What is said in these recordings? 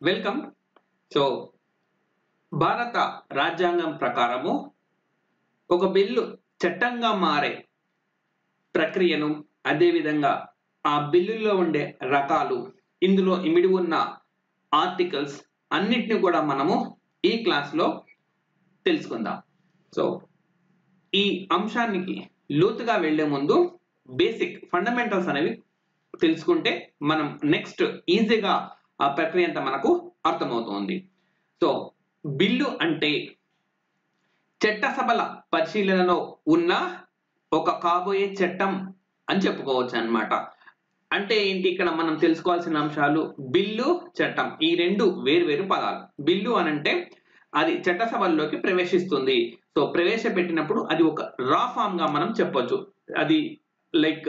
welcome so భారత రాజ్యాంగం ప్రకారము ఒక బిల్లు చట్టంగా మారే ప్రక్రియను అదేవిధంగా ఆ బిల్లుల్లో ఉండే రకాలు ఇందులో ఇమిడి ఉన్న ఆర్టికల్స్ అన్నిటిని కూడా మనము ఈ క్లాస్లో తెలుసుకుందాం సో ఈ అంశానికి లోతుగా వెళ్లే ముందు బేసిక్ ఫండమెంటల్స్ అనేవి తెలుసుకుంటే మనం నెక్స్ట్ ఈజీగా ఆ ప్రక్రియ అంతా మనకు అర్థమవుతుంది సో బిల్లు అంటే చట్టసభల పరిశీలనలో ఉన్న ఒక కాబోయే చట్టం అని చెప్పుకోవచ్చు అన్నమాట అంటే ఏంటి ఇక్కడ మనం తెలుసుకోవాల్సిన అంశాలు బిల్లు చట్టం ఈ రెండు వేరు వేరు పదాలు బిల్లు అనంటే అది చట్టసభల్లోకి ప్రవేశిస్తుంది సో ప్రవేశపెట్టినప్పుడు అది ఒక రా ఫామ్ గా మనం చెప్పొచ్చు అది లైక్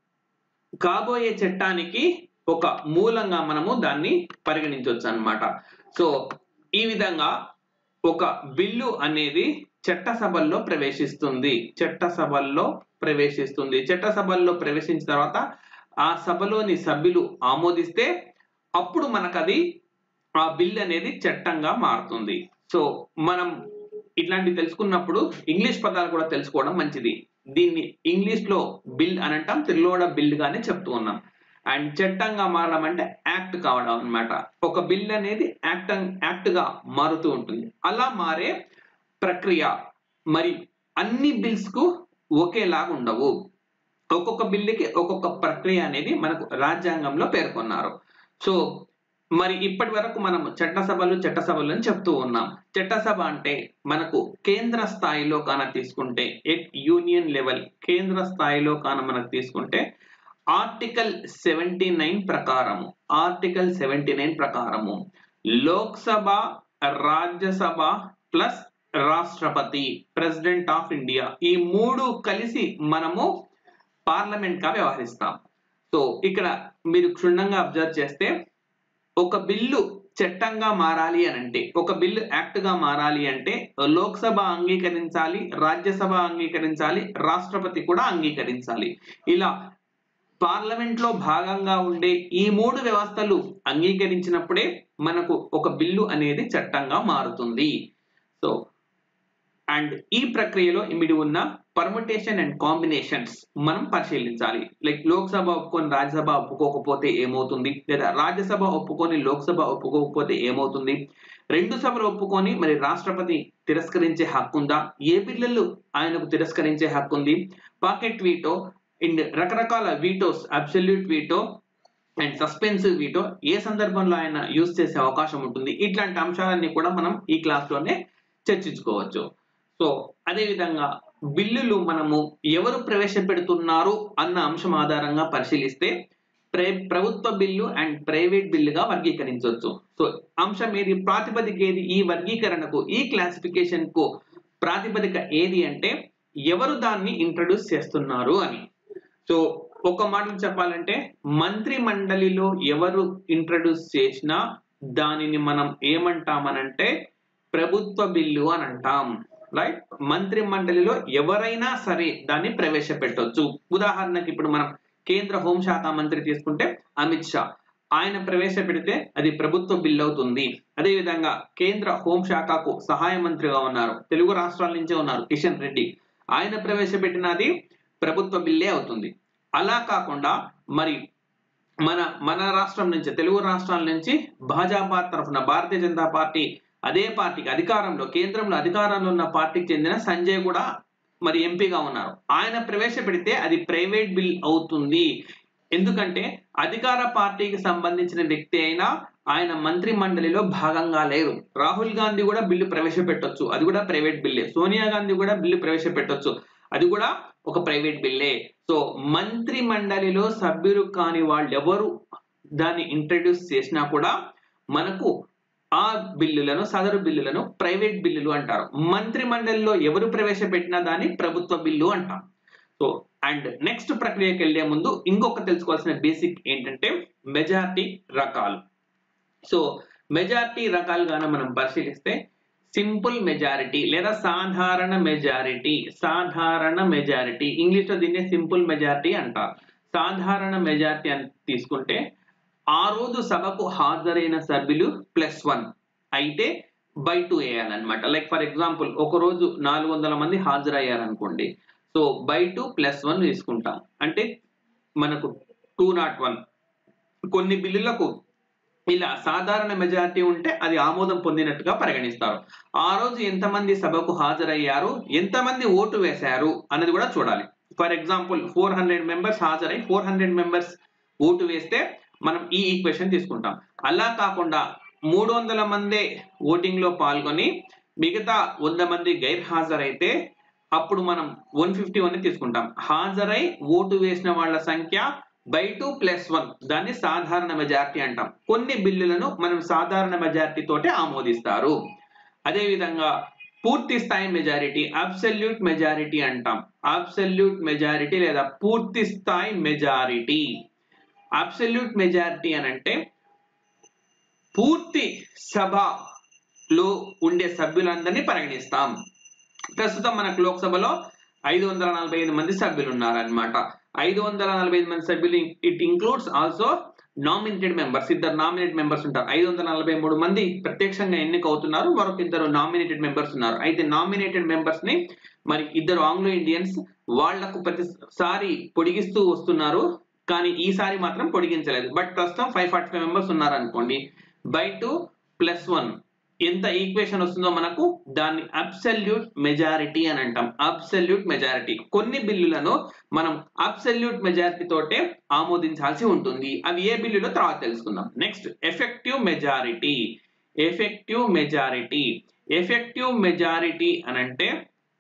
కాబోయే చట్టానికి ఒక మూలంగా మనము దాన్ని పరిగణించవచ్చు అన్నమాట సో ఈ విధంగా ఒక బిల్లు అనేది చట్టసభల్లో ప్రవేశిస్తుంది చట్టసభల్లో ప్రవేశిస్తుంది చట్టసభల్లో ప్రవేశించిన తర్వాత ఆ సభలోని సభ్యులు ఆమోదిస్తే అప్పుడు మనకు అది ఆ బిల్ అనేది చట్టంగా మారుతుంది సో మనం ఇట్లాంటివి తెలుసుకున్నప్పుడు ఇంగ్లీష్ పదాలు కూడా తెలుసుకోవడం మంచిది దీన్ని ఇంగ్లీష్ లో బిల్ అని అంటాం తెలుగులో కూడా బిల్ గానే చెప్తూ ఉన్నాం అండ్ చట్టంగా మారడం అంటే యాక్ట్ కావడం అన్నమాట ఒక బిల్ అనేది యాక్ట్ యాక్ట్ గా మారుతూ ఉంటుంది అలా మారే ప్రక్రియ మరి అన్ని బిల్స్ కు ఒకేలాగా ఉండవు ఒక్కొక్క బిల్లుకి ఒక్కొక్క ప్రక్రియ అనేది మనకు రాజ్యాంగంలో పేర్కొన్నారు సో మరి ఇప్పటి వరకు మనం చట్టసభలు చట్టసభలు అని చెప్తూ ఉన్నాం చట్టసభ అంటే మనకు కేంద్ర స్థాయిలో కాన తీసుకుంటే ఎట్ యూనియన్ లెవెల్ కేంద్ర స్థాయిలో కాన మనకు తీసుకుంటే ఆర్టికల్ సెవెంటీ నైన్ ప్రకారము ఆర్టికల్ సెవెంటీ నైన్ ప్రకారము Lok Sabha Rajya Sabha plus Rashtrapati president of India ఈ మూడు కలిసి మనము పార్లమెంట్ గా వ్యవహరిస్తాం సో ఇక్కడ మీరు క్షుణ్ణంగా అబ్జర్వ్ చేస్తే ఒక బిల్లు చట్టంగా మారాలి అని అంటే ఒక బిల్లు యాక్ట్ గా మారాలి అంటే లోక్సభ అంగీకరించాలి రాజ్యసభ అంగీకరించాలి రాష్ట్రపతి కూడా అంగీకరించాలి ఇలా పార్లమెంట్ లో భాగంగా ఉండే ఈ మూడు వ్యవస్థలు అంగీకరించినప్పుడే మనకు ఒక బిల్లు అనేది చట్టంగా మారుతుంది సో అండ్ ఈ ప్రక్రియలో ఇమిడి ఉన్న పర్ముటేషన్ అండ్ కాంబినేషన్స్ మనం పరిశీలించాలి లైక్ లోక్సభ ఒప్పుకొని రాజ్యసభ ఒప్పుకోకపోతే ఏమవుతుంది లేదా రాజ్యసభ ఒప్పుకొని లోక్సభ ఒప్పుకోకపోతే ఏమవుతుంది రెండు సభలు ఒప్పుకొని మరి రాష్ట్రపతి తిరస్కరించే హక్కు ఉందా ఏ బిల్లులు ఆయనకు తిరస్కరించే హక్కు ఉంది పాకెట్ వీటో అండ్ రకరకాల vetoes absolute veto and suspensive veto ఏ సందర్భంలో ఆయన యూజ్ చేసే అవకాశం ఉంటుంది ఇట్లాంటి అంశాలన్నీ కూడా మనం ఈ క్లాస్ లోనే చర్చించుకోవచ్చు సో అదే విధంగా బిల్లులు మనము ఎవరు ప్రవేశపెడుతున్నారు అన్న అంశం ఆధారంగా పరిశీలిస్తే ప్ర ప్రభుత్వ బిల్లు అండ్ ప్రైవేట్ బిల్లుగా వర్గీకరించవచ్చు సో అంశం ఏది ప్రాతిపదిక ఏది ఈ వర్గీకరణకు ఈ క్లాసిఫికేషన్ కు ప్రాతిపదిక ఏది అంటే ఎవరు దాన్ని ఇంట్రడ్యూస్ చేస్తున్నారు అని సో ఒక మాట చెప్పాలంటే మంత్రి మండలిలో ఎవరు ఇంట్రడ్యూస్ చేసినా దానిని మనం ఏమంటామనంటే ప్రభుత్వ బిల్లు అని అంటాం రైట్ మంత్రి మండలిలో ఎవరైనా సరే దాన్ని ప్రవేశపెట్టవచ్చు ఉదాహరణకి ఇప్పుడు మనం కేంద్ర హోంశాఖ మంత్రి తీసుకుంటే అమిత్ షా ఆయన ప్రవేశపెడితే అది ప్రభుత్వ బిల్ అవుతుంది అదేవిధంగా కేంద్ర హోంశాఖకు సహాయ మంత్రిగా ఉన్నారు తెలుగు రాష్ట్రాల నుంచే ఉన్నారు కిషన్ రెడ్డి ఆయన ప్రవేశపెట్టినది ప్రభుత్వ బిల్లే అవుతుంది అలా కాకుండా మరి మన మన రాష్ట్రం నుంచి తెలుగు రాష్ట్రాల నుంచి భాజపా తరఫున భారతీయ జనతా పార్టీ అదే పార్టీకి అధికారంలో కేంద్రంలో అధికారంలో ఉన్న పార్టీకి చెందిన సంజయ్ కూడా మరి ఎంపీగా ఉన్నారు ఆయన ప్రవేశపెడితే అది ప్రైవేట్ బిల్ అవుతుంది ఎందుకంటే అధికార పార్టీకి సంబంధించిన వ్యక్తి అయినా ఆయన మంత్రి మండలిలో భాగంగా లేరు రాహుల్ గాంధీ కూడా బిల్లు ప్రవేశపెట్టొచ్చు అది కూడా ప్రైవేట్ బిల్లే సోనియా గాంధీ కూడా బిల్లు ప్రవేశపెట్టొచ్చు అది కూడా ఒక ప్రైవేట్ బిల్లే సో మంత్రి మండలిలో సభ్యులు కాని వాళ్ళు ఎవరు దాన్ని ఇంట్రడ్యూస్ చేసినా కూడా మనకు ఆ బిల్లులను సదరు బిల్లులను ప్రైవేట్ బిల్లులు అంటారు మంత్రి మండలిలో ఎవరు ప్రవేశపెట్టినా దాన్ని ప్రభుత్వ బిల్లు అంటాం సో అండ్ నెక్స్ట్ ప్రక్రియకి వెళ్లే ముందు ఇంకొక తెలుసుకోవాల్సిన బేసిక్ ఏంటంటే మెజారిటీ రకాలు సో మెజారిటీ రకాలుగాన మనం పరిశీలిస్తే సింపుల్ మెజారిటీ లేదా సాధారణ మెజారిటీ సాధారణ మెజారిటీ ఇంగ్లీష్లో దీన్ని సింపుల్ మెజారిటీ అంటారు సాధారణ మెజారిటీ అని తీసుకుంటే ఆ రోజు సభకు హాజరైన సభ్యులు ప్లస్ వన్ అయితే బై టూ వేయాలన్నమాట లైక్ ఫర్ ఎగ్జాంపుల్ ఒక రోజు నాలుగు వందల మంది హాజరయ్యారనుకోండి so by two plus one తీసుకుంటాం అంటే మనకు టూ నాట్ వన్ కొన్ని బిల్లులకు ఇలా సాధారణ మెజారిటీ ఉంటే అది ఆమోదం పొందినట్టుగా పరిగణిస్తారు ఆ రోజు ఎంతమంది సభకు హాజరయ్యారు ఎంతమంది ఓటు వేశారు అన్నది కూడా చూడాలి for example four hundred members హాజరై ఫోర్ హండ్రెడ్ మెంబర్స్ ఓటు వేస్తే మనం ఈ ఈక్వేషన్ తీసుకుంటాం అలా కాకుండా మూడు వందల మందే ఓటింగ్ లో పాల్గొని మిగతా వంద మంది గైర్ హాజరైతే అప్పుడు మనం వన్ ఫిఫ్టీ వన్ తీసుకుంటాం హాజరై ఓటు వేసిన వాళ్ళ సంఖ్య బై టూ ప్లస్ వన్ దాన్ని సాధారణ మెజారిటీ అంటాం కొన్ని బిల్లులను మనం సాధారణ మెజారిటీ తోటే ఆమోదిస్తారు అదేవిధంగా పూర్తి స్థాయి మెజారిటీ అబ్సల్యూట్ మెజారిటీ అంటాం అబ్సల్యూట్ మెజారిటీ లేదా పూర్తి స్థాయి మెజారిటీ అబ్సల్యూట్ మెజారిటీ అని అంటే పూర్తి సభలో ఉండే సభ్యులందరినీ పరిగణిస్తాం ప్రస్తుతం మనకు లోక్సభలో ఐదు వందల నలభై ఐదు మంది సభ్యులు ఉన్నారనమాట ఐదు వందల నలభై ఐదు మంది సభ్యులు it includes also nominated members ఇద్దరు నామినేటెడ్ మెంబర్స్ ఉంటారు ఐదు వందల నలభై మూడు మంది ప్రత్యక్షంగా ఎన్నిక అవుతున్నారు మరొక ఇద్దరు నామినేటెడ్ మెంబర్స్ ఉన్నారు అయితే నామినేటెడ్ మెంబర్స్ ని మరి ఇద్దరు ఆంగ్లో ఇండియన్స్ వాళ్లకు ప్రతిసారి పొడిగిస్తూ వస్తున్నారు కానీ ఈసారి మాత్రం పొడిగించలేదు బట్ ప్రస్తుతం ఫైవ్ ఫార్టీ ఫైవ్ మెంబర్స్ ఉన్నారు అనుకోండి బై టూ ప్లస్ వన్ ఎంత ఈక్వేషన్ వస్తుందో మనకు దాన్ని అబ్సల్యూట్ మెజారిటీ అని అంటాం అబ్సల్యూట్ మెజారిటీ కొన్ని బిల్లులను మనం అబ్సల్యూట్ మెజారిటీ తోటే ఆమోదించాల్సి ఉంటుంది అవి ఏ బిల్లులో తర్వాత తెలుసుకుందాం next effective majority effective majority effective majority అని అంటే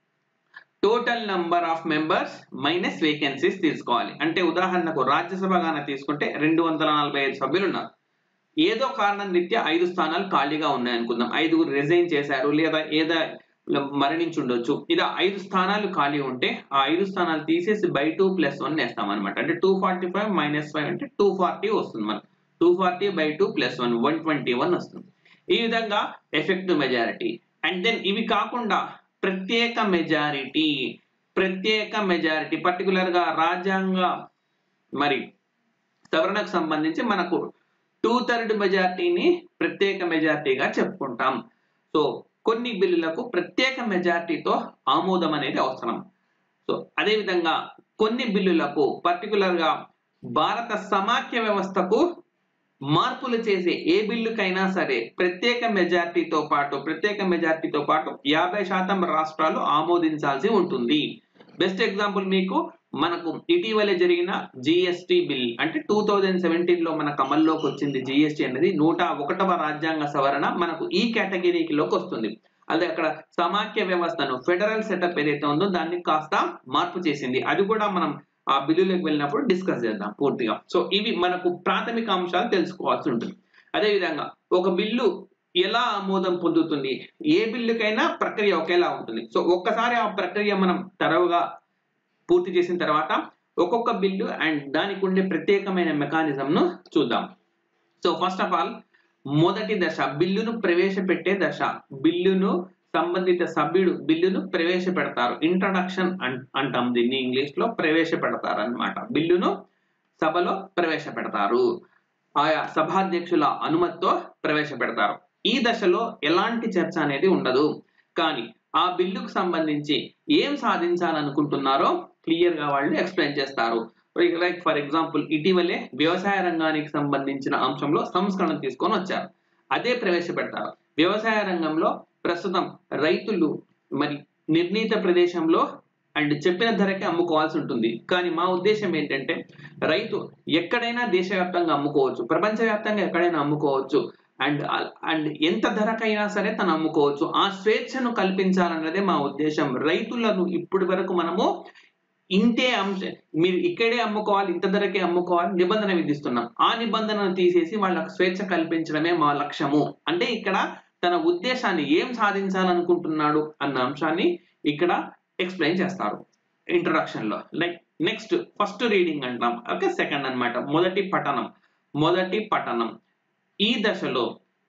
total number of members minus vacancies తీసుకోవాలి అంటే ఉదాహరణకు రాజ్యసభ గాన తీసుకుంటే రెండు వందల నలభై ఐదు సభ్యులు ఉన్నారు ఏదో కారణం రీత్యా ఐదు స్థానాలు ఖాళీగా ఉన్నాయి అనుకుందాం ఐదుగురు రిజైన్ చేశారు లేదా ఏదో మరణించి ఉండొచ్చు ఇలా ఐదు స్థానాలు ఖాళీ ఉంటే ఆ ఐదు స్థానాలు తీసేసి బై టూ ప్లస్ వన్ వేస్తాం అనమాట అంటే two forty five minus five అంటే టూ ఫార్టీ వస్తుంది మనకు two forty by two plus one one twenty one వస్తుంది ఈ విధంగా ఎఫెక్టివ్ మెజారిటీ అండ్ దెన్ ఇవి కాకుండా ప్రత్యేక మెజారిటీ ప్రత్యేక మెజారిటీ పర్టికులర్ గా రాజ్యాంగ మరి సవరణకు సంబంధించి మనకు టూ థర్డ్ మెజార్టీని ప్రత్యేక మెజార్టీగా చెప్పుకుంటాం సో కొన్ని బిల్లులకు ప్రత్యేక మెజార్టీతో ఆమోదం అనేది అవసరం సో అదేవిధంగా కొన్ని బిల్లులకు పర్టికులర్ గా భారత సమాఖ్య వ్యవస్థకు మార్పులు చేసే ఏ బిల్లుకైనా సరే ప్రత్యేక మెజార్టీతో పాటు ప్రత్యేక మెజార్టీతో పాటు యాభై శాతం రాష్ట్రాలు ఆమోదించాల్సి ఉంటుంది బెస్ట్ ఎగ్జాంపుల్ మీకు మనకు ఇటీవల జరిగిన జిఎస్టి బిల్ అంటే టూ థౌజండ్ సెవెంటీన్ లో మనకు అమల్లోకి వచ్చింది జిఎస్టి అనేది నూట ఒకటవ రాజ్యాంగ సవరణ మనకు ఈ కేటగిరీలోకి వస్తుంది అదే అక్కడ సమాఖ్య వ్యవస్థను ఫెడరల్ సెటప్ ఏదైతే ఉందో దాన్ని కాస్త మార్పు చేసింది అది కూడా మనం ఆ బిల్లులోకి వెళ్ళినప్పుడు డిస్కస్ చేద్దాం పూర్తిగా సో ఇవి మనకు ప్రాథమిక అంశాలు తెలుసుకోవాల్సి ఉంటుంది అదేవిధంగా ఒక బిల్లు ఎలా ఆమోదం పొందుతుంది ఏ బిల్లుకైనా ప్రక్రియ ఒకేలా ఉంటుంది సో ఒక్కసారి ఆ ప్రక్రియ మనం తరవుగా పూర్తి చేసిన తర్వాత ఒక్కొక్క బిల్లు అండ్ దానికి ఉండే ప్రత్యేకమైన మెకానిజం ను చూద్దాం సో ఫస్ట్ ఆఫ్ ఆల్ మొదటి దశ బిల్లును ప్రవేశపెట్టే దశ బిల్లును సంబంధిత సభ్యుడు బిల్లును ప్రవేశపెడతారు ఇంట్రడక్షన్ అంటాం దీన్ని ఇంగ్లీష్ లో ప్రవేశపెడతారు అనమాట బిల్లును సభలో ప్రవేశపెడతారు ఆయా సభాధ్యక్షుల అనుమతితో ప్రవేశపెడతారు ఈ దశలో ఎలాంటి చర్చ అనేది ఉండదు కానీ ఆ బిల్లుకు సంబంధించి ఏం సాధించాలనుకుంటున్నారో క్లియర్ గా వాళ్ళు ఎక్స్ప్లెయిన్ చేస్తారు లైక్ ఫర్ ఎగ్జాంపుల్ ఇటీవలే వ్యవసాయ రంగానికి సంబంధించిన అంశంలో సంస్కరణ తీసుకొని వచ్చారు అదే ప్రవేశపెడతారు వ్యవసాయ రంగంలో ప్రస్తుతం రైతులు మరి నిర్ణీత ప్రదేశంలో అండ్ చెప్పిన ధరకే అమ్ముకోవాల్సి ఉంటుంది కానీ మా ఉద్దేశం ఏంటంటే రైతు ఎక్కడైనా దేశవ్యాప్తంగా అమ్ముకోవచ్చు ప్రపంచవ్యాప్తంగా ఎక్కడైనా అమ్ముకోవచ్చు అండ్ అండ్ ఎంత ధరకైనా సరే తను అమ్ముకోవచ్చు ఆ స్వేచ్ఛను కల్పించాలన్నదే మా ఉద్దేశం రైతులను ఇప్పటి వరకు మనము ఇంతే అంశ మీరు ఇక్కడే అమ్ముకోవాలి ఇంత ధరకే అమ్ముకోవాలి నిబంధన విధిస్తున్నాం ఆ నిబంధనను తీసేసి వాళ్ళకు స్వేచ్ఛ కల్పించడమే మా లక్ష్యము అంటే ఇక్కడ తన ఉద్దేశాన్ని ఏం సాధించాలనుకుంటున్నాడు అన్న అంశాన్ని ఇక్కడ ఎక్స్ప్లెయిన్ చేస్తారు ఇంట్రొడక్షన్ లో లైక్ నెక్స్ట్ ఫస్ట్ రీడింగ్ అంటాం ఓకే సెకండ్ అన్నమాట మొదటి పఠనం మొదటి పఠనం ఈ దశలో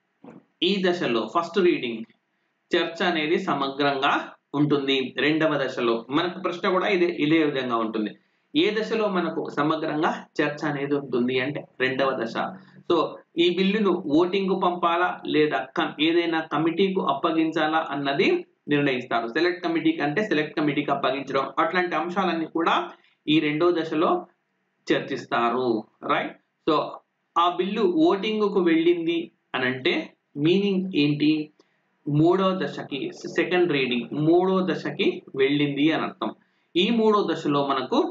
ఈ దశలో ఫస్ట్ రీడింగ్ చర్చ అనేది సమగ్రంగా ఉంటుంది రెండవ దశలో మనకు ప్రశ్న కూడా ఇదే ఇదే విధంగా ఉంటుంది ఏ దశలో మనకు సమగ్రంగా చర్చ అనేది ఉంటుంది అంటే రెండవ దశ సో ఈ బిల్లును ఓటింగ్ పంపాలా లేదా ఏదైనా కమిటీకు అప్పగించాలా అన్నది నిర్ణయిస్తారు సెలెక్ట్ కమిటీకి అంటే సెలెక్ట్ కమిటీకి అప్పగించడం అట్లాంటి అంశాలన్నీ కూడా ఈ రెండో దశలో చర్చిస్తారు రైట్ సో ఆ బిల్లు ఓటింగ్ కు వెళ్ళింది అని అంటే మీనింగ్ ఏంటి మూడో దశకి సెకండ్ రీడింగ్ మూడో దశకి వెళ్ళింది అని అర్థం ఈ మూడో దశలో మనకు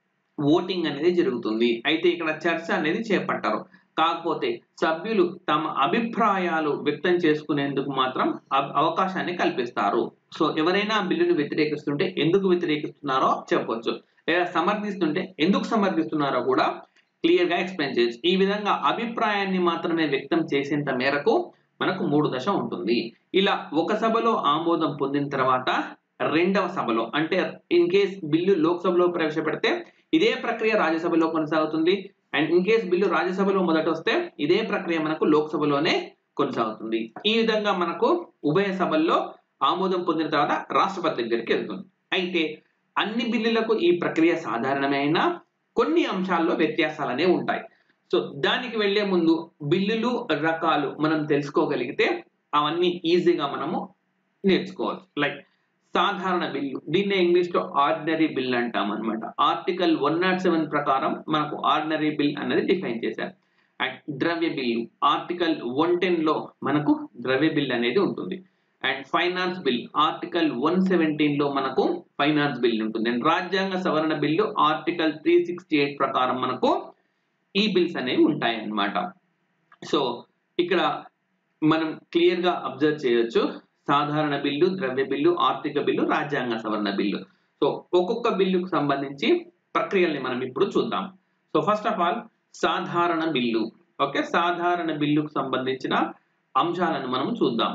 ఓటింగ్ అనేది జరుగుతుంది అయితే ఇక్కడ చర్చ అనేది చేపట్టారు కాకపోతే సభ్యులు తమ అభిప్రాయాలు వ్యక్తం చేసుకునేందుకు మాత్రం అవకాశాన్ని కల్పిస్తారు సో ఎవరైనా బిల్లును వ్యతిరేకిస్తుంటే ఎందుకు వ్యతిరేకిస్తున్నారో చెప్పొచ్చు లేదా సమర్థిస్తుంటే ఎందుకు సమర్థిస్తున్నారో కూడా క్లియర్ గా ఎక్స్ప్లెయిన్ చేయొచ్చు ఈ విధంగా అభిప్రాయాన్ని మాత్రమే వ్యక్తం చేసేంత మేరకు మనకు మూడు దశ ఉంటుంది ఇలా ఒక సభలో ఆమోదం పొందిన తర్వాత రెండవ సభలో అంటే ఇన్ కేస్ బిల్లు లోక్సభలో ప్రవేశపెడితే ఇదే ప్రక్రియ రాజ్యసభలో కొనసాగుతుంది అండ్ ఇన్ కేస్ బిల్లు రాజ్యసభలో మొదట వస్తే ఇదే ప్రక్రియ మనకు లోక్సభలోనే కొనసాగుతుంది ఈ విధంగా మనకు ఉభయ సభల్లో ఆమోదం పొందిన తర్వాత రాష్ట్రపతి దగ్గరికి వెళ్తుంది అయితే అన్ని బిల్లులకు ఈ ప్రక్రియ సాధారణమైన కొన్ని అంశాల్లో వ్యత్యాసాలు అనేవి ఉంటాయి సో దానికి వెళ్లే ముందు బిల్లులు రకాలు మనం తెలుసుకోగలిగితే అవన్నీ ఈజీగా మనము నేర్చుకోవచ్చు లైక్ సాధారణ బిల్లు దీన్ని ఇంగ్లీష్ లో ఆర్డినరీ బిల్ అంటాం అనమాట ఆర్టికల్ వన్ నాట్ సెవెన్ ప్రకారం మనకు ఆర్డినరీ బిల్ అనేది డిఫైన్ చేశారు అండ్ ద్రవ్య బిల్లు ఆర్టికల్ వన్ టెన్ లో మనకు ద్రవ్య బిల్ అనేది ఉంటుంది and finance bill article one seventeen లో మనకు ఫైనాన్స్ బిల్ ఉంటుంది అండ్ రాజ్యాంగ సవరణ bill article three sixty eight ప్రకారం మనకు ఈ బిల్స్ అనేవి ఉంటాయి అన్నమాట సో ఇక్కడ మనం క్లియర్ గా అబ్జర్వ్ చేయొచ్చు సాధారణ బిల్లు ద్రవ్య బిల్లు ఆర్థిక బిల్లు రాజ్యాంగ సవరణ బిల్లు సో ఒక్కొక్క బిల్లుకు సంబంధించి ప్రక్రియల్ని మనం ఇప్పుడు చూద్దాం సో ఫస్ట్ ఆఫ్ ఆల్ సాధారణ బిల్లు ఓకే సాధారణ బిల్లుకు సంబంధించిన అంశాలను మనం చూద్దాం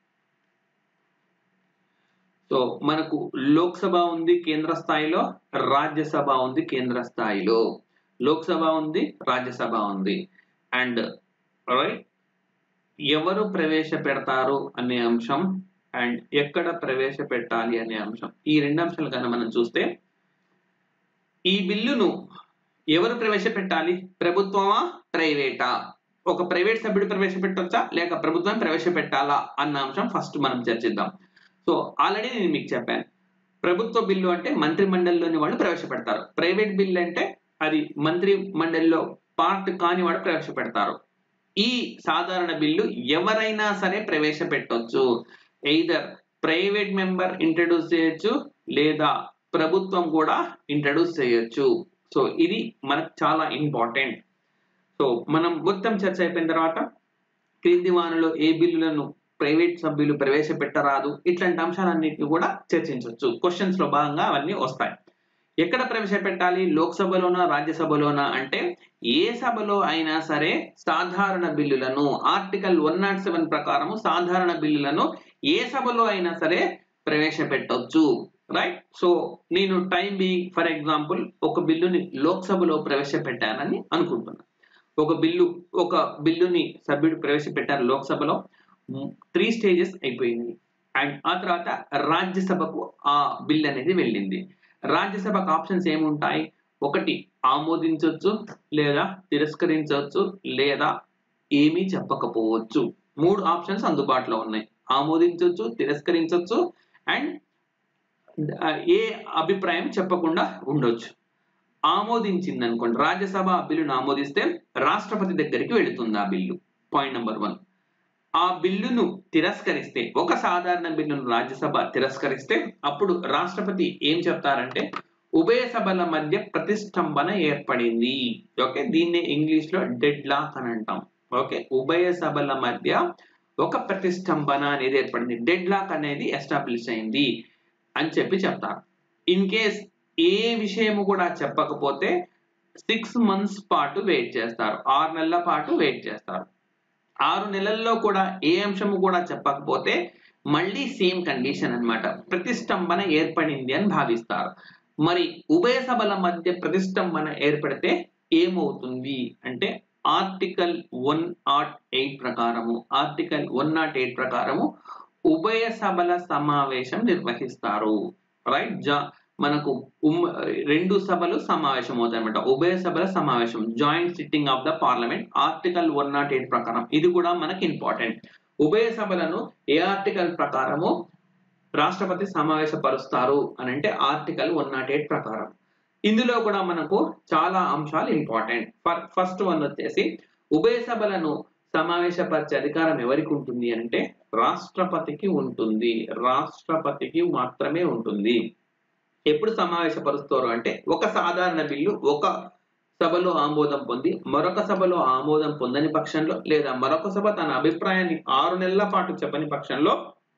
సో మనకు లోక్సభ ఉంది కేంద్ర స్థాయిలో రాజ్యసభ ఉంది కేంద్ర స్థాయిలో లోక్సభ ఉంది రాజ్యసభ ఉంది అండ్ రైట్ ఎవరు ప్రవేశపెడతారు అనే అంశం అండ్ ఎక్కడ ప్రవేశపెట్టాలి అనే అంశం ఈ రెండు అంశాలు కనుక మనం చూస్తే ఈ బిల్లును ఎవరు ప్రవేశపెట్టాలి ప్రభుత్వమా ప్రైవేటా ఒక ప్రైవేట్ సభ్యుడు ప్రవేశపెట్టొచ్చా లేక ప్రభుత్వం ప్రవేశపెట్టాలా అన్న అంశం ఫస్ట్ మనం చర్చిద్దాం సో ఆల్రెడీ నేను మీకు చెప్పాను ప్రభుత్వ బిల్లు అంటే మంత్రి మండలిలోని వాళ్ళు ప్రవేశపెడతారు ప్రైవేట్ బిల్ అంటే అది మంత్రి మండలిలో పార్ట్ కాని వాడు ప్రవేశపెడతారు ఈ సాధారణ బిల్లు ఎవరైనా సరే ప్రవేశపెట్టొచ్చు ఎయిదర్ ప్రైవేట్ మెంబర్ ఇంట్రడ్యూస్ చేయొచ్చు లేదా ప్రభుత్వం కూడా ఇంట్రడ్యూస్ చేయొచ్చు సో ఇది మనకు చాలా ఇంపార్టెంట్ సో మనం మొత్తం చర్చ అయిపోయిన తర్వాత క్రింది వానలో ఏ బిల్లులను ప్రైవేట్ సభ్యులు ప్రవేశపెట్టరాదు ఇట్లాంటి అంశాలన్నింటినీ కూడా చర్చించవచ్చు క్వశ్చన్స్ లో భాగంగా అవన్నీ వస్తాయి ఎక్కడ ప్రవేశపెట్టాలి లోక్సభలోనా రాజ్యసభలోనా అంటే ఏ సభలో అయినా సరే సాధారణ బిల్లులను ఆర్టికల్ వన్ నాట్ సెవెన్ ప్రకారం సాధారణ బిల్లులను ఏ సభలో అయినా సరే ప్రవేశపెట్టొచ్చు రైట్ సో నేను టైం బీ ఫర్ ఎగ్జాంపుల్ ఒక బిల్లుని లోక్సభలో ప్రవేశపెట్టానని అనుకుంటున్నాను ఒక బిల్లు ఒక బిల్లుని సభ్యుడు ప్రవేశపెట్టారు లోక్సభలో త్రీ స్టేజెస్ అయిపోయింది అండ్ ఆ తర్వాత రాజ్యసభకు ఆ బిల్ అనేది వెళ్ళింది రాజ్యసభకు ఆప్షన్స్ ఏముంటాయి ఒకటి ఆమోదించవచ్చు లేదా తిరస్కరించవచ్చు లేదా ఏమీ చెప్పకపోవచ్చు మూడు ఆప్షన్స్ అందుబాటులో ఉన్నాయి ఆమోదించవచ్చు తిరస్కరించవచ్చు అండ్ ఏ అభిప్రాయం చెప్పకుండా ఉండొచ్చు ఆమోదించింది అనుకోండి రాజ్యసభ ఆ బిల్లును ఆమోదిస్తే రాష్ట్రపతి దగ్గరికి వెళుతుంది ఆ బిల్లు పాయింట్ నెంబర్ వన్ ఆ బిల్లును తిరస్కరిస్తే ఒక సాధారణ బిల్లును రాజ్యసభ తిరస్కరిస్తే అప్పుడు రాష్ట్రపతి ఏం చెప్తారంటే ఉభయ సభల మధ్య ప్రతిష్టంభన ఏర్పడింది ఓకే దీన్ని ఇంగ్లీష్ లో డెడ్ లాక్ అని అంటాం ఓకే ఉభయ సభల మధ్య ఒక ప్రతిష్టంభన అనేది ఏర్పడింది డెడ్ లాక్ అనేది ఎస్టాబ్లిష్ అయింది అని చెప్పి చెప్తారు ఇన్ కేస్ ఏ విషయము కూడా చెప్పకపోతే సిక్స్ మంత్స్ పాటు వెయిట్ చేస్తారు ఆరు నెలల పాటు వెయిట్ చేస్తారు ఆరు నెలల్లో కూడా ఏ అంశము కూడా చెప్పకపోతే మళ్ళీ సేమ్ కండిషన్ అన్నమాట ప్రతిష్టంభన ఏర్పడింది అని భావిస్తారు మరి ఉభయ సభల మధ్య ప్రతిష్టంభన ఏర్పడితే ఏమవుతుంది అంటే ఆర్టికల్ వన్ నాట్ ఎయిట్ ప్రకారము ఆర్టికల్ వన్ నాట్ ఎయిట్ ప్రకారము ఉభయ సభల సమావేశం నిర్వహిస్తారు రైట్ జా మనకు ఉమ్ రెండు సభలు సమావేశం అవుతాయి అనమాట ఉభయ సభల సమావేశం joint sitting of the parliament article one nought eight ప్రకారం ఇది కూడా మనకి ఇంపార్టెంట్ ఉభయ సభలను ఏ ఆర్టికల్ ప్రకారము రాష్ట్రపతి సమావేశపరుస్తారు అని అంటే ఆర్టికల్ వన్ నాట్ ఎయిట్ ప్రకారం ఇందులో కూడా మనకు చాలా అంశాలు ఇంపార్టెంట్ ఫస్ట్ వన్ వచ్చేసి ఉభయ సభలను సమావేశపరిచే అధికారం ఎవరికి ఉంటుంది అంటే రాష్ట్రపతికి ఉంటుంది రాష్ట్రపతికి మాత్రమే ఉంటుంది ఎప్పుడు సమావేశపరుస్తారు అంటే ఒక సాధారణ బిల్లు ఒక సభలో ఆమోదం పొంది మరొక సభలో ఆమోదం పొందని పక్షంలో లేదా మరొక సభ తన అభిప్రాయాన్ని ఆరు నెలల పాటు చెప్పని పక్షంలో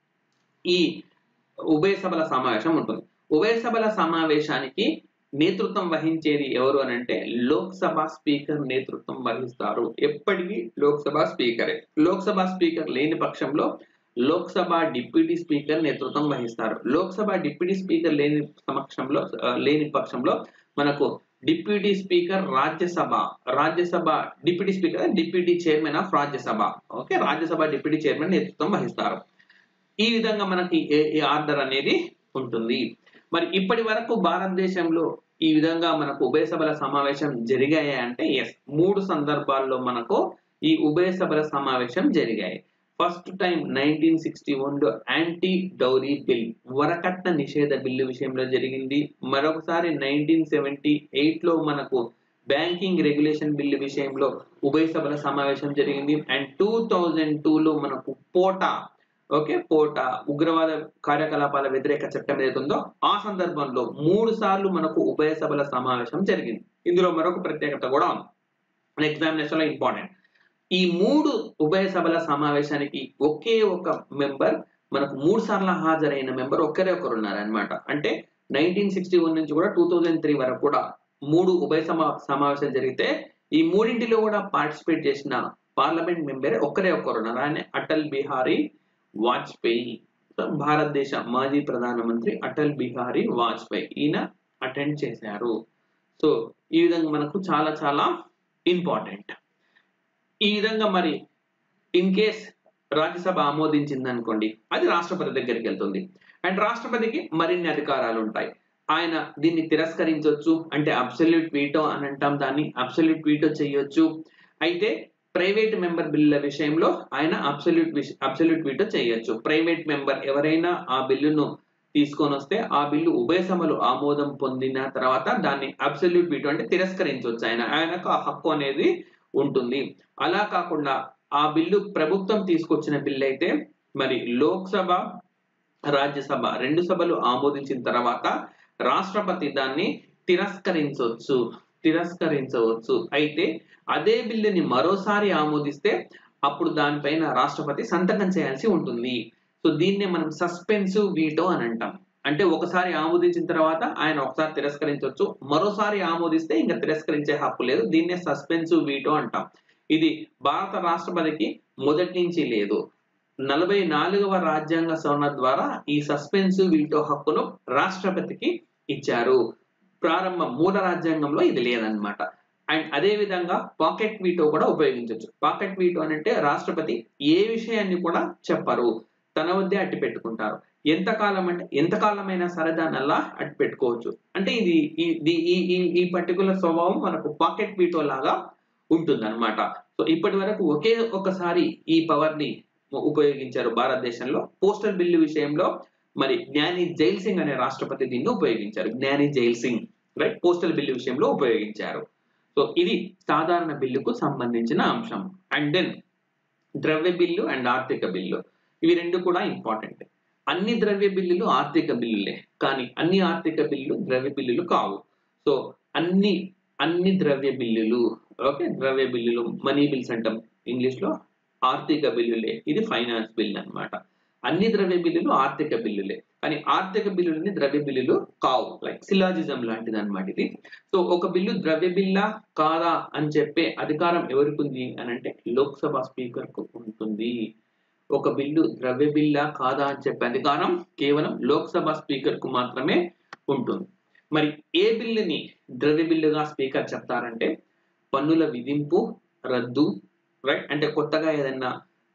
ఈ ఉభయ సభల సమావేశం ఉంటుంది ఉభయ సభల సమావేశానికి నేతృత్వం వహించేది ఎవరు అని అంటే లోక్సభ స్పీకర్ నేతృత్వం వహిస్తారు ఎప్పటికీ లోక్సభ స్పీకరే లోక్సభ స్పీకర్ లేని పక్షంలో లోక్సభ డిప్యూటీ స్పీకర్ నేతృత్వం వహిస్తారు లోక్సభ డిప్యూటీ స్పీకర్ లేని సమక్షంలో ఆ, లేని పక్షంలో మనకు deputy speaker Rajya Sabha Rajya Sabha deputy speaker deputy chairman of Rajya Sabha okay Rajya Sabha deputy chairman నేతృత్వం వహిస్తారు ఈ విధంగా మనకి ఏ- ఈ ఆర్డర్ అనేది ఉంటుంది మరి ఇప్పటి వరకు భారతదేశంలో ఈ విధంగా మనకు ఉభయ సభల సమావేశం జరిగాయి అంటే ఎస్ మూడు సందర్భాల్లో మనకు ఈ ఉభయ సభల సమావేశం జరిగాయి first time nineteen sixty one లో యాంటీ డౌరీ బిల్ వరకట్న నిషేధ బిల్లు విషయంలో జరిగింది మరొకసారి నైన్టీన్ సెవెంటీ ఎయిట్ లో మనకు బ్యాంకింగ్ రెగ్యులేషన్ బిల్లు విషయంలో ఉభయ సభల సమావేశం జరిగింది అండ్ టూ థౌజండ్ టూ లో మనకు పోటా ఓకే పోటా ఉగ్రవాద కార్యకలాపాల వ్యతిరేక చట్టం ఏదైతే ఉందో ఆ సందర్భంలో మూడు సార్లు మనకు ఉభయ సభల సమావేశం జరిగింది ఇందులో మరొక ప్రత్యేకత కూడా ఉంది ఎగ్జామినేషన్ లో ఇంపార్టెంట్ ఈ మూడు ఉభయ సభల సమావేశానికి ఒకే ఒక మెంబర్ మనకు మూడు సార్లు హాజరైన మెంబర్ ఒక్కరే ఒకరు ఉన్నారనమాట అంటే నైన్టీన్ సిక్స్టీ వన్ నుంచి కూడా టూ థౌజండ్ త్రీ వరకు కూడా మూడు ఉభయ సమా సమావేశాలు జరిగితే ఈ మూడింటిలో కూడా పార్టిసిపేట్ చేసిన పార్లమెంట్ మెంబర్ ఒక్కరే ఒక్కరు ఉన్నారు ఆయన అటల్ బిహారీ వాజ్పేయి సో భారతదేశ మాజీ ప్రధానమంత్రి అటల్ బిహారీ వాజ్పేయి ఈయన అటెండ్ చేశారు సో ఈ విధంగా మనకు చాలా చాలా ఇంపార్టెంట్ ఈ విధంగా మరి ఇన్ కేస్ రాజ్యసభ ఆమోదించింది అనుకోండి అది రాష్ట్రపతి దగ్గరికి వెళ్తుంది అండ్ రాష్ట్రపతికి మరిన్ని అధికారాలు ఉంటాయి ఆయన దీన్ని తిరస్కరించవచ్చు అంటే అబ్సల్యూట్ వీటో అని అంటాం దాన్ని అబ్సల్యూట్ వీటో చేయొచ్చు అయితే ప్రైవేట్ మెంబర్ బిల్లుల విషయంలో ఆయన అబ్సల్యూట్ అబ్సల్యూట్ వీటో చేయొచ్చు ప్రైవేట్ మెంబర్ ఎవరైనా ఆ బిల్లును తీసుకొని వస్తే ఆ బిల్లు ఉభయ సభలు ఆమోదం పొందిన తర్వాత దాన్ని అబ్సల్యూట్ వీటో అంటే తిరస్కరించవచ్చు ఆయన ఆయనకు ఆ హక్కు అనేది ఉంటుంది అలా కాకుండా ఆ బిల్లు ప్రభుత్వం తీసుకొచ్చిన బిల్లు అయితే మరి లోక్సభ రాజ్యసభ రెండు సభలు ఆమోదించిన తర్వాత రాష్ట్రపతి దాన్ని తిరస్కరించవచ్చు తిరస్కరించవచ్చు అయితే అదే బిల్లుని మరోసారి ఆమోదిస్తే అప్పుడు దానిపైన రాష్ట్రపతి సంతకం చేయాల్సి ఉంటుంది సో దీన్నే మనం సస్పెన్సివ్ వీటో అని అంటాం అంటే ఒకసారి ఆమోదించిన తర్వాత ఆయన ఒకసారి తిరస్కరించవచ్చు మరోసారి ఆమోదిస్తే ఇంకా తిరస్కరించే హక్కు లేదు దీన్నే సస్పెన్సివ్ వీటో అంటాం ఇది భారత రాష్ట్రపతికి మొదటి నుంచి లేదు నలభై నాలుగవ రాజ్యాంగ సవరణ ద్వారా ఈ సస్పెన్సివ్ వీటో హక్కును రాష్ట్రపతికి ఇచ్చారు ప్రారంభ మూల రాజ్యాంగంలో ఇది లేదన్నమాట అండ్ అదే విధంగా పాకెట్ వీటో కూడా ఉపయోగించవచ్చు పాకెట్ వీటో అని అంటే రాష్ట్రపతి ఏ విషయాన్ని కూడా చెప్పరు తన వద్దే అట్టి పెట్టుకుంటారు ఎంతకాలం అంటే ఎంతకాలమైనా సరే దాన్ని అలా అట్టి పెట్టుకోవచ్చు అంటే ఇది ఈ ఈ ఈ ఈ పర్టికులర్ స్వభావం మనకు పాకెట్ వీటో లాగా ఉంటుందన్నమాట సో ఇప్పటి వరకు ఒకే ఒకసారి ఈ పవర్ ని ఉపయోగించారు భారతదేశంలో పోస్టల్ బిల్లు విషయంలో మరి జ్ఞాని జైల్ సింగ్ అనే రాష్ట్రపతి దీన్ని ఉపయోగించారు Gyani Zail Singh right postal bill విషయంలో ఉపయోగించారు సో ఇది సాధారణ బిల్లుకు సంబంధించిన అంశం అండ్ దెన్ ద్రవ్య బిల్లు అండ్ ఆర్థిక బిల్లు ఇవి రెండు కూడా ఇంపార్టెంట్ అన్ని ద్రవ్య బిల్లులు ఆర్థిక బిల్లులే కానీ అన్ని ఆర్థిక బిల్లులు ద్రవ్య బిల్లులు కావు సో అన్ని అన్ని ద్రవ్య బిల్లులు ఓకే ద్రవ్య బిల్లులు మనీ బిల్స్ అంటాం ఇంగ్లీష్ లో ఆర్థిక బిల్లులే ఇది ఫైనాన్స్ బిల్ అన్నమాట అన్ని ద్రవ్య బిల్లులు ఆర్థిక బిల్లులే కానీ ఆర్థిక బిల్లులని ద్రవ్య బిల్లులు కావు లైక్ సిలాజిజం లాంటిది అనమాట ఇది సో ఒక బిల్లు ద్రవ్య బిల్లా కాదా అని చెప్పే అధికారం ఎవరికి ఉంది అని అంటే లోక్సభ స్పీకర్ కు ఉంటుంది ఒక బిల్లు ద్రవ్య బిల్లా కాదా అని చెప్పే అధికారం కేవలం లోక్సభ స్పీకర్ కు మాత్రమే ఉంటుంది మరి ఏ బిల్లుని ద్రవ్య బిల్లుగా స్పీకర్ చెప్తారంటే పన్నుల విధింపు రద్దు రైట్ అంటే కొత్తగా ఏదైనా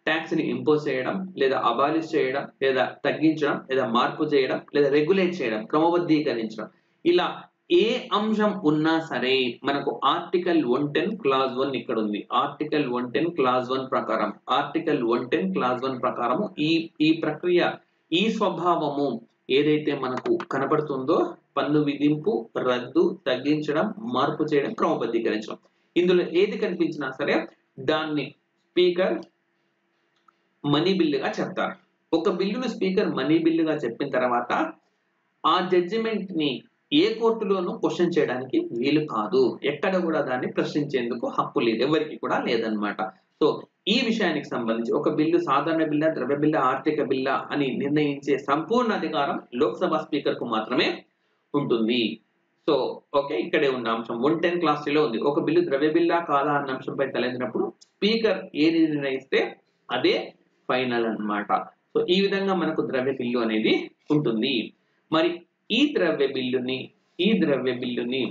ట్యాక్స్ ని ఇంపోజ్ చేయడం లేదా అబాలిష్ చేయడం లేదా తగ్గించడం లేదా మార్పు చేయడం లేదా రెగ్యులేట్ చేయడం క్రమబద్ధీకరించడం ఇలా ఏ అంశం ఉన్నా సరే మనకు article one ten clause one ఇక్కడ ఉంది article one ten clause one ప్రకారం article one ten clause one ప్రకారము ఈ ఈ ప్రక్రియ ఈ స్వభావము ఏదైతే మనకు కనబడుతుందో పన్ను విధింపు రద్దు తగ్గించడం మార్పు చేయడం క్రమబద్ధీకరించడం ఇందులో ఏది కనిపించినా సరే దాన్ని స్పీకర్ మనీ బిల్లుగా చెప్తారు ఒక బిల్లును స్పీకర్ మనీ బిల్లుగా చెప్పిన తర్వాత ఆ జడ్జిమెంట్ ని ఏ కోర్టులోనూ క్వశ్చన్ చేయడానికి వీలు కాదు ఎక్కడ కూడా దాన్ని ప్రశ్నించేందుకు హక్కు లేదు ఎవరికి కూడా లేదనమాట సో ఈ విషయానికి సంబంధించి ఒక బిల్లు సాధారణ బిల్ల ద్రవ్య బిల్ల ఆర్థిక బిల్ల అని నిర్ణయించే సంపూర్ణ అధికారం లోక్సభ స్పీకర్ కు మాత్రమే ఉంటుంది సో ఓకే ఇక్కడే ఉన్న అంశం వన్ టెన్ క్లాస్ లో ఉంది ఒక బిల్లు ద్రవ్య బిల్లా కాదా అన్న అంశంపై తలెత్తినప్పుడు స్పీకర్ ఏది నిర్ణయిస్తే అదే ఫైనల్ అన్నమాట సో ఈ విధంగా మనకు ద్రవ్య బిల్లు అనేది ఉంటుంది మరి ఈ ద్రవ్య బిల్లుని ఈ ద్రవ్య బిల్లుని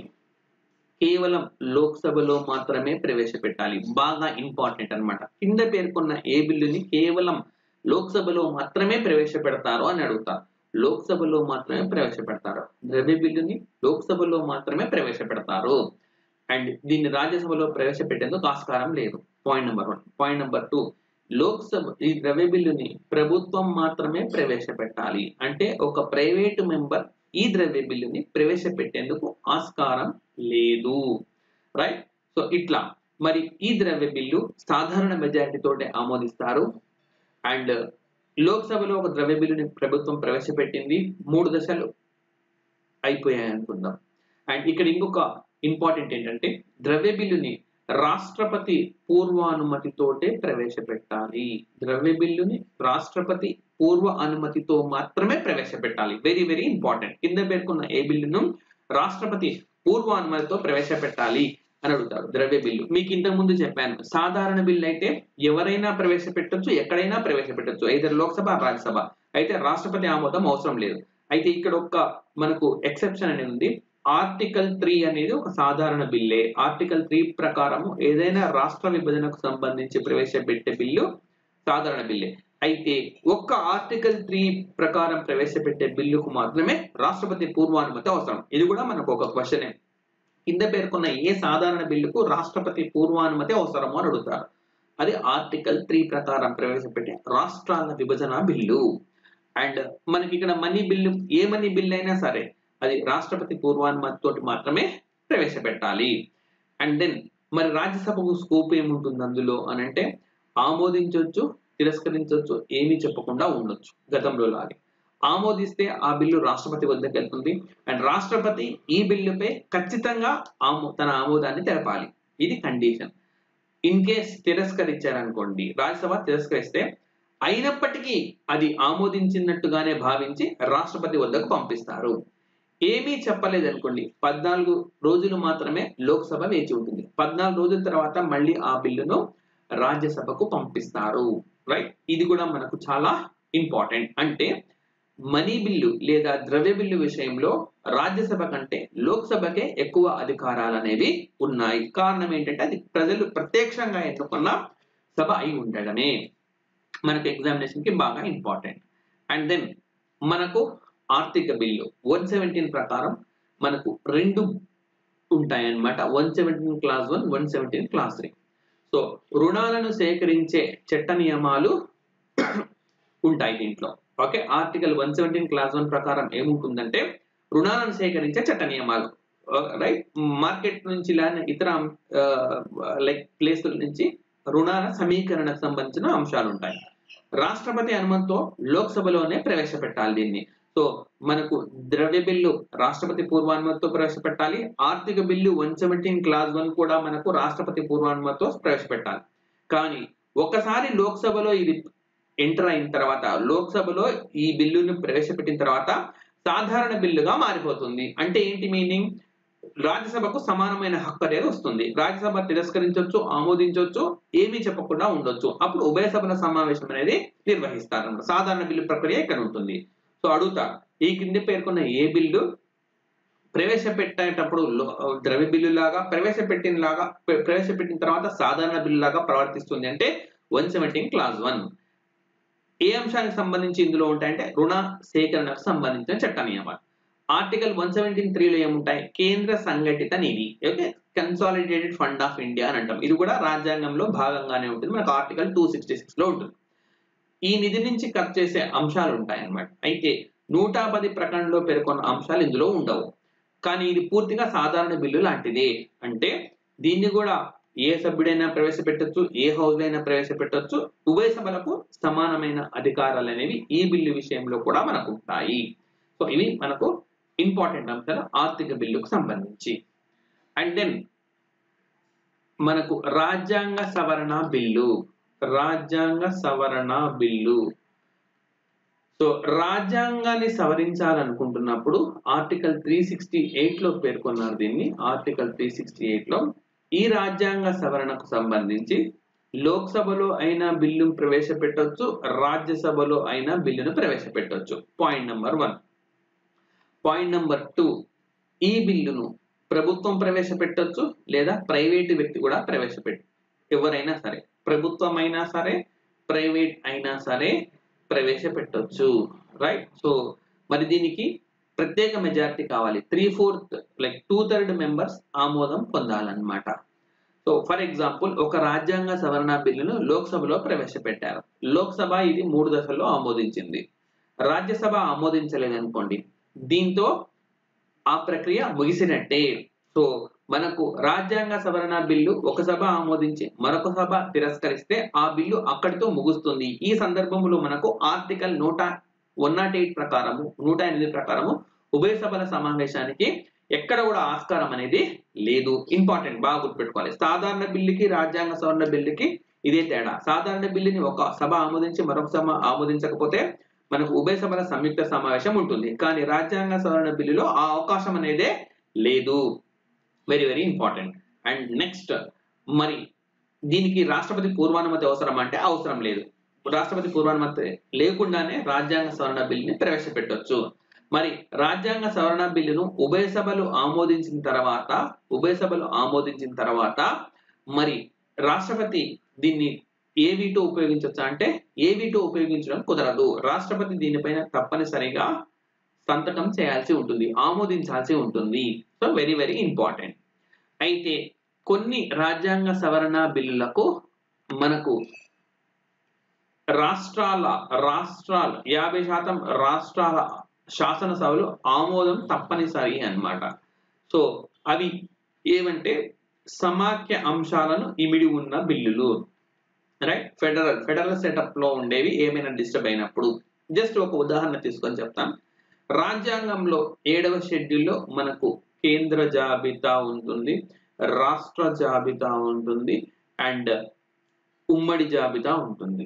కేవలం లోక్సభలో మాత్రమే ప్రవేశపెట్టాలి బాగా ఇంపార్టెంట్ అన్నమాట కింద పేర్కొన్న ఏ బిల్లుని కేవలం లోక్సభలో మాత్రమే ప్రవేశపెడతారు అని అడుగుతారు లోక్సభలో మాత్రమే ప్రవేశపెడతారు ద్రవ్య బిల్లుని లోక్సభలో మాత్రమే ప్రవేశపెడతారు అండ్ దీన్ని రాజ్యసభలో ప్రవేశపెట్టేందుకు ఆస్కారం లేదు point number one point number two Lok Sabha ఈ ద్రవ్య బిల్లుని ప్రభుత్వం మాత్రమే ప్రవేశపెట్టాలి అంటే ఒక ప్రైవేటు మెంబర్ ఈ ద్రవ్య బిల్లుని ప్రవేశపెట్టేందుకు ఆస్కారం లేదు రైట్ సో ఇట్లా మరి ఈ ద్రవ్య బిల్లు సాధారణ మెజారిటీ తోటే ఆమోదిస్తారు అండ్ లోక్సభలో ఒక ద్రవ్య బిల్లుని ప్రభుత్వం ప్రవేశపెట్టింది మూడు దశలు అయిపోయాయి అనుకుందాం అండ్ ఇక్కడ ఇంకొక ఇంపార్టెంట్ ఏంటంటే ద్రవ్య బిల్లుని రాష్ట్రపతి పూర్వానుమతితోటే ప్రవేశపెట్టాలి ద్రవ్య బిల్లుని రాష్ట్రపతి పూర్వ అనుమతితో మాత్రమే ప్రవేశపెట్టాలి వెరీ వెరీ ఇంపార్టెంట్ కింద పేర్కొన్న ఏ బిల్లును రాష్ట్రపతి పూర్వ అనుమతితో ప్రవేశపెట్టాలి అని అడుగుతారు ద్రవ్య బిల్లు మీకు ఇంతకు ముందు చెప్పాను సాధారణ బిల్లు అయితే ఎవరైనా ప్రవేశపెట్టొచ్చు ఎక్కడైనా ప్రవేశపెట్టొచ్చు అయితే లోక్సభ రాజ్యసభ అయితే రాష్ట్రపతి ఆమోదం అవసరం లేదు అయితే ఇక్కడ ఒక మనకు ఎక్సెప్షన్ అనేది ఉంది ఆర్టికల్ త్రీ అనేది ఒక సాధారణ బిల్లే ఆర్టికల్ త్రీ ప్రకారం ఏదైనా రాష్ట్ర విభజనకు సంబంధించి ప్రవేశపెట్టే బిల్లు సాధారణ బిల్లే అయితే ఒక్క ఆర్టికల్ త్రీ ప్రకారం ప్రవేశపెట్టే బిల్లుకు మాత్రమే రాష్ట్రపతి పూర్వానుమతి అవసరం ఇది కూడా మనకు ఒక క్వశ్చనే కింద పేర్కొన్న ఏ సాధారణ బిల్లుకు రాష్ట్రపతి పూర్వానుమతి అవసరమో అని అడుగుతారు అది ఆర్టికల్ త్రీ ప్రకారం ప్రవేశపెట్టే రాష్ట్రాల విభజన బిల్లు అండ్ మనకి ఇక్కడ మనీ బిల్లు ఏ మనీ బిల్లు అయినా సరే అది రాష్ట్రపతి పూర్వానుమతి తోటి మాత్రమే ప్రవేశపెట్టాలి అండ్ దెన్ మరి రాజ్యసభకు స్కోప్ ఏముంటుంది అందులో అని అంటే ఆమోదించవచ్చు తిరస్కరించవచ్చు ఏమీ చెప్పకుండా ఉండొచ్చు గతంలో లాగే ఆమోదిస్తే ఆ బిల్లు రాష్ట్రపతి వద్దకు వెళ్తుంది అండ్ రాష్ట్రపతి ఈ బిల్లుపై ఖచ్చితంగా ఆమో తన ఆమోదాన్ని తెలపాలి ఇది కండిషన్ ఇన్ కేస్ తిరస్కరించారనుకోండి రాజ్యసభ తిరస్కరిస్తే అయినప్పటికీ అది ఆమోదించినట్టుగానే భావించి రాష్ట్రపతి వద్దకు పంపిస్తారు ఏమీ చెప్పలేదు అనుకోండి పద్నాలుగు రోజులు మాత్రమే లోక్సభ వేచి ఉంటుంది పద్నాలుగు రోజుల తర్వాత మళ్ళీ ఆ బిల్లును రాజ్యసభకు పంపిస్తారు రైట్ ఇది కూడా మనకు చాలా ఇంపార్టెంట్ అంటే మనీ బిల్లు లేదా ద్రవ్య బిల్లు విషయంలో రాజ్యసభ కంటే లోక్సభకే ఎక్కువ అధికారాలు అనేవి ఉన్నాయి కారణం ఏంటంటే అది ప్రజలు ప్రత్యక్షంగా ఎన్నుకున్న సభ అయి ఉండడమే మనకు ఎగ్జామినేషన్ కి బాగా ఇంపార్టెంట్ అండ్ దెన్ మనకు ఆర్థిక బిల్లు వన్ సెవెంటీన్ ప్రకారం మనకు రెండు ఉంటాయన్నమాట one seventeen clause one one seventeen clause three so రుణాలను సేకరించే చట్ట నియమాలు ఉంటాయి దీంట్లో okay article one seventeen clause one ప్రకారం ఏముంటుందంటే రుణాలను సేకరించే చట్ట నియమాలు రైట్ మార్కెట్ నుంచి లేదా ఇతర లైక్ ప్లేసుల నుంచి రుణాల సమీకరణకు సంబంధించిన అంశాలు ఉంటాయి రాష్ట్రపతి అనుమతితో లోక్సభలోనే ప్రవేశపెట్టాలి దీన్ని సో మనకు ద్రవ్య బిల్లు రాష్ట్రపతి పూర్వానుమతితో ప్రవేశపెట్టాలి ఆర్థిక bill one seventeen clause one కూడా మనకు రాష్ట్రపతి పూర్వానుమతితో ప్రవేశపెట్టాలి కానీ ఒకసారి లోక్సభలో ఇది ఎంటర్ అయిన తర్వాత లోక్సభలో ఈ బిల్లును ప్రవేశపెట్టిన తర్వాత సాధారణ బిల్లుగా మారిపోతుంది అంటే ఏంటి మీనింగ్ రాజ్యసభకు సమానమైన హక్కు అనేది వస్తుంది రాజ్యసభ తిరస్కరించవచ్చు ఆమోదించవచ్చు ఏమీ చెప్పకుండా ఉండొచ్చు అప్పుడు ఉభయ సభల సమావేశం అనేది నిర్వహిస్తారు సాధారణ బిల్లు ప్రక్రియ ఇక్కడ ఉంటుంది సో అడుగుతా ఈ కింద పేర్కొన్న ఏ బిల్లు ప్రవేశపెట్టేటప్పుడు ద్రవ్య బిల్లు లాగా ప్రవేశపెట్టిన లాగా ప్రవేశపెట్టిన తర్వాత సాధారణ బిల్లు లాగా ప్రవర్తిస్తుంది అంటే వన్ సెవెంటీన్ క్లాస్ వన్ ఏ అంశానికి సంబంధించి ఇందులో ఉంటాయంటే రుణ సేకరణకు సంబంధించిన చట్ట నియమాలు ఆర్టికల్ వన్ సెవెంటీన్ త్రీలో ఏముంటాయి కేంద్ర సంఘటిత నిధి okay consolidated fund of India అని అంటాం ఇది కూడా రాజ్యాంగంలో భాగంగానే ఉంటుంది మనకు ఆర్టికల్ టూ సిక్స్టీ సిక్స్ లో ఉంటుంది ఈ నిధి నుంచి ఖర్చు చేసే అంశాలు ఉంటాయి అన్నమాట అయితే నూట పది ప్రకటనలో పేర్కొన్న అంశాలు ఇందులో ఉండవు కానీ ఇది పూర్తిగా సాధారణ బిల్లు లాంటిదే అంటే దీన్ని కూడా ఏ సభ్యుడైనా ప్రవేశపెట్టొచ్చు ఏ హౌస్ అయినా ప్రవేశపెట్టొచ్చు ఉభయ సభలకు సమానమైన అధికారాలు అనేవి ఈ బిల్లు విషయంలో కూడా మనకు ఉంటాయి సో ఇవి మనకు ఇంపార్టెంట్ అంశాలు ఆర్థిక బిల్లుకు సంబంధించి అండ్ దెన్ మనకు రాజ్యాంగ సవరణ బిల్లు రాజ్యాంగ సవరణ బిల్లు సో రాజ్యాంగాన్ని సవరించాలనుకుంటున్నప్పుడు ఆర్టికల్ త్రీ సిక్స్టీ ఎయిట్ లో పేర్కొన్నారు దీన్ని ఆర్టికల్ త్రీ సిక్స్టీ ఎయిట్ లో ఈ రాజ్యాంగ సవరణకు సంబంధించి లోక్సభలో అయినా బిల్లు ప్రవేశపెట్టొచ్చు రాజ్యసభలో అయినా బిల్లును ప్రవేశపెట్టొచ్చు point number one point number two ఈ బిల్లును ప్రభుత్వం ప్రవేశపెట్టొచ్చు లేదా ప్రైవేటు వ్యక్తి కూడా ప్రవేశపెట్టు ఎవరైనా సరే ప్రభుత్వం అయినా సరే ప్రైవేట్ అయినా సరే ప్రవేశపెట్టొచ్చు రైట్ సో మరి దీనికి ప్రత్యేక మెజారిటీ కావాలి three fourth like two third members ఆమోదం పొందాలన్నమాట సో ఫర్ ఎగ్జాంపుల్ ఒక రాజ్యాంగ సవరణ బిల్లును లోక్సభలో ప్రవేశపెట్టారు లోక్సభ ఇది మూడు దశల్లో ఆమోదించింది రాజ్యసభ ఆమోదించలేదు అనుకోండి దీంతో ఆ ప్రక్రియ ముగిసినట్టే సో మనకు రాజ్యాంగ సవరణ బిల్లు ఒక సభ ఆమోదించి మరొక సభ తిరస్కరిస్తే ఆ బిల్లు అక్కడితో ముగుస్తుంది ఈ సందర్భంలో మనకు ఆర్టికల్ నూట వన్ నాట్ ఎయిట్ ప్రకారము నూట ఎనిమిది ప్రకారము ఉభయ సభల సమావేశానికి ఎక్కడ కూడా ఆస్కారం అనేది లేదు ఇంపార్టెంట్ బాగా గుర్తుపెట్టుకోవాలి సాధారణ బిల్లుకి రాజ్యాంగ సవరణ బిల్లుకి ఇదే తేడా సాధారణ బిల్లుని ఒక సభ ఆమోదించి మరొక సభ ఆమోదించకపోతే మనకు ఉభయ సభల సంయుక్త సమావేశం ఉంటుంది కానీ రాజ్యాంగ సవరణ బిల్లులో ఆ అవకాశం అనేదే లేదు very very important and next మరి దీనికి రాష్ట్రపతి పూర్వానుమతి అవసరం అంటే అవసరం లేదు రాష్ట్రపతి పూర్వానుమతి లేకుండానే రాజ్యాంగ సవరణ బిల్లుని ప్రవేశపెట్టొచ్చు మరి రాజ్యాంగ సవరణ బిల్లును ఉభయ సభలు ఆమోదించిన తర్వాత ఉభయ సభలు ఆమోదించిన తర్వాత మరి రాష్ట్రపతి దీన్ని ఏ వీటో ఉపయోగించవచ్చా అంటే ఏ వీటో ఉపయోగించడం కుదరదు రాష్ట్రపతి దీనిపైన తప్పనిసరిగా సంతకం చేయాల్సి ఉంటుంది ఆమోదించాల్సి ఉంటుంది సో వెరీ వెరీ ఇంపార్టెంట్ అయితే కొన్ని రాజ్యాంగ సవరణ బిల్లులకు మనకు రాష్ట్రాల రాష్ట్రాల యాభై శాతం రాష్ట్రాల శాసనసభలు ఆమోదం తప్పనిసరి అన్నమాట సో అవి ఏమంటే సమాఖ్య అంశాలను ఇమిడి ఉన్న బిల్లులు రైట్ ఫెడరల్ ఫెడరల్ సెటప్ లో ఉండేవి ఏమైనా డిస్టర్బ్ అయినప్పుడు జస్ట్ ఒక ఉదాహరణ తీసుకొని చెప్తాం రాజ్యాంగంలో ఏడవ షెడ్యూల్లో మనకు కేంద్ర జాబితా ఉంటుంది రాష్ట్ర జాబితా ఉంటుంది అండ్ ఉమ్మడి జాబితా ఉంటుంది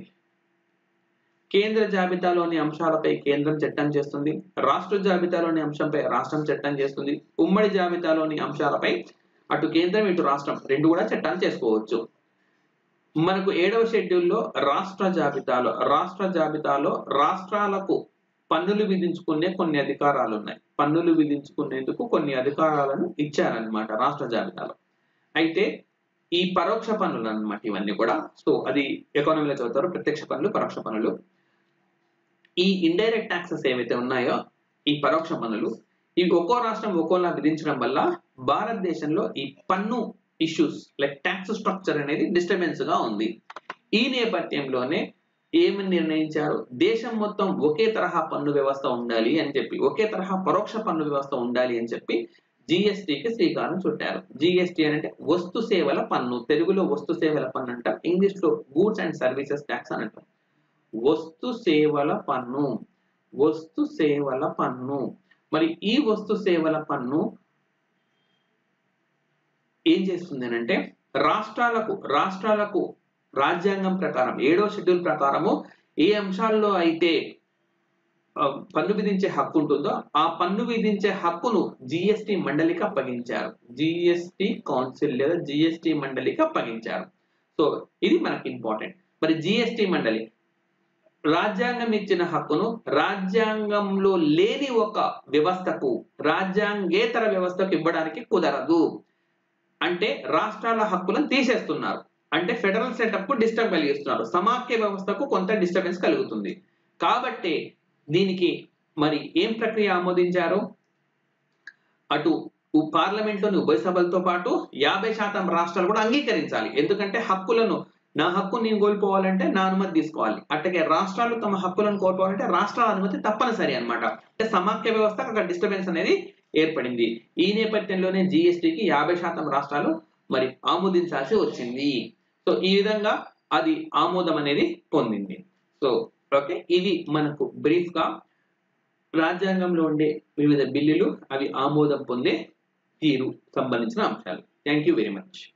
కేంద్ర జాబితాలోని అంశాలపై కేంద్రం చట్టం చేస్తుంది రాష్ట్ర జాబితాలోని అంశంపై రాష్ట్రం చట్టం చేస్తుంది ఉమ్మడి జాబితాలోని అంశాలపై అటు కేంద్రం ఇటు రాష్ట్రం రెండు కూడా చట్టాలు చేసుకోవచ్చు మనకు ఏడవ షెడ్యూల్లో రాష్ట్ర జాబితాలో రాష్ట్ర జాబితాలో రాష్ట్రాలకు పన్నులు విధించుకునే కొన్ని అధికారాలు ఉన్నాయి పన్నులు విధించుకునేందుకు కొన్ని అధికారాలను ఇచ్చారనమాట రాష్ట్ర జాబితాలో అయితే ఈ పరోక్ష పన్నులు అన్నమాట ఇవన్నీ కూడా సో అది ఎకానమీలో చదువుతారు ప్రత్యక్ష పన్నులు పరోక్ష పన్నులు ఈ ఇండైరెక్ట్ ట్యాక్సెస్ ఏవైతే ఉన్నాయో ఈ పరోక్ష పన్నులు ఇవి ఒక్కో రాష్ట్రం ఒక్కోలా విధించడం వల్ల భారతదేశంలో ఈ పన్ను ఇష్యూస్ లైక్ ట్యాక్స్ స్ట్రక్చర్ అనేది డిస్టర్బెన్స్ గా ఉంది ఈ నేపథ్యంలోనే ఏమని నిర్ణయించారు దేశం మొత్తం ఒకే తరహా పన్ను వ్యవస్థ ఉండాలి అని చెప్పి ఒకే తరహా పరోక్ష పన్ను వ్యవస్థ ఉండాలి అని చెప్పి జిఎస్టికి శ్రీకారం చుట్టారు జిఎస్టి అంటే వస్తు సేవల పన్ను తెలుగులో వస్తు సేవల పన్ను అంటాం ఇంగ్లీష్ లో గూడ్స్ అండ్ సర్వీసెస్ ట్యాక్స్ అని అంటాం వస్తు సేవల పన్ను వస్తు సేవల పన్ను మరి ఈ వస్తు సేవల పన్ను ఏం చేస్తుంది అంటే రాష్ట్రాలకు రాష్ట్రాలకు రాజ్యాంగం ప్రకారం ఏడో షెడ్యూల్ ప్రకారము ఏ అంశాల్లో అయితే ఆ, పన్ను విధించే హక్కు ఉంటుందో ఆ పన్ను విధించే హక్కును జిఎస్టి మండలికి అప్పగించారు జిఎస్టి కౌన్సిల్ లేదా జిఎస్టి మండలికి అప్పగించారు సో ఇది మనకి ఇంపార్టెంట్ మరి జిఎస్టి మండలి రాజ్యాంగం ఇచ్చిన హక్కును రాజ్యాంగంలో లేని ఒక వ్యవస్థకు రాజ్యాంగేతర వ్యవస్థకు ఇవ్వడానికి కుదరదు అంటే రాష్ట్రాల హక్కులను తీసేస్తున్నారు అంటే ఫెడరల్ సెటప్ కు డిస్టర్బ్ కలిగిస్తున్నారు సమాఖ్య వ్యవస్థకు కొంత డిస్టర్బెన్స్ కలుగుతుంది కాబట్టి దీనికి మరి ఏం ప్రక్రియ ఆమోదించారు అటు పార్లమెంట్లోని ఉభయ సభలతో పాటు యాభై శాతం రాష్ట్రాలు కూడా అంగీకరించాలి ఎందుకంటే హక్కులను నా హక్కు నేను కోల్పోవాలంటే నా అనుమతి తీసుకోవాలి అట్లాగే రాష్ట్రాలు తమ హక్కులను కోల్పోవాలంటే రాష్ట్రాల అనుమతి తప్పనిసరి అనమాట అంటే సమాఖ్య వ్యవస్థ అక్కడ డిస్టర్బెన్స్ అనేది ఏర్పడింది ఈ నేపథ్యంలోనే జిఎస్టికి యాభై శాతం రాష్ట్రాలు మరి ఆమోదించాల్సి వచ్చింది సో ఈ విధంగా అది ఆమోదం అనేది పొందింది సో ఓకే ఇది మనకు బ్రీఫ్ గా రాజ్యాంగంలో ఉండే వివిధ బిల్లులు అవి ఆమోదం పొందే తీరు సంబంధించిన అంశాలు థ్యాంక్ యూ వెరీ మచ్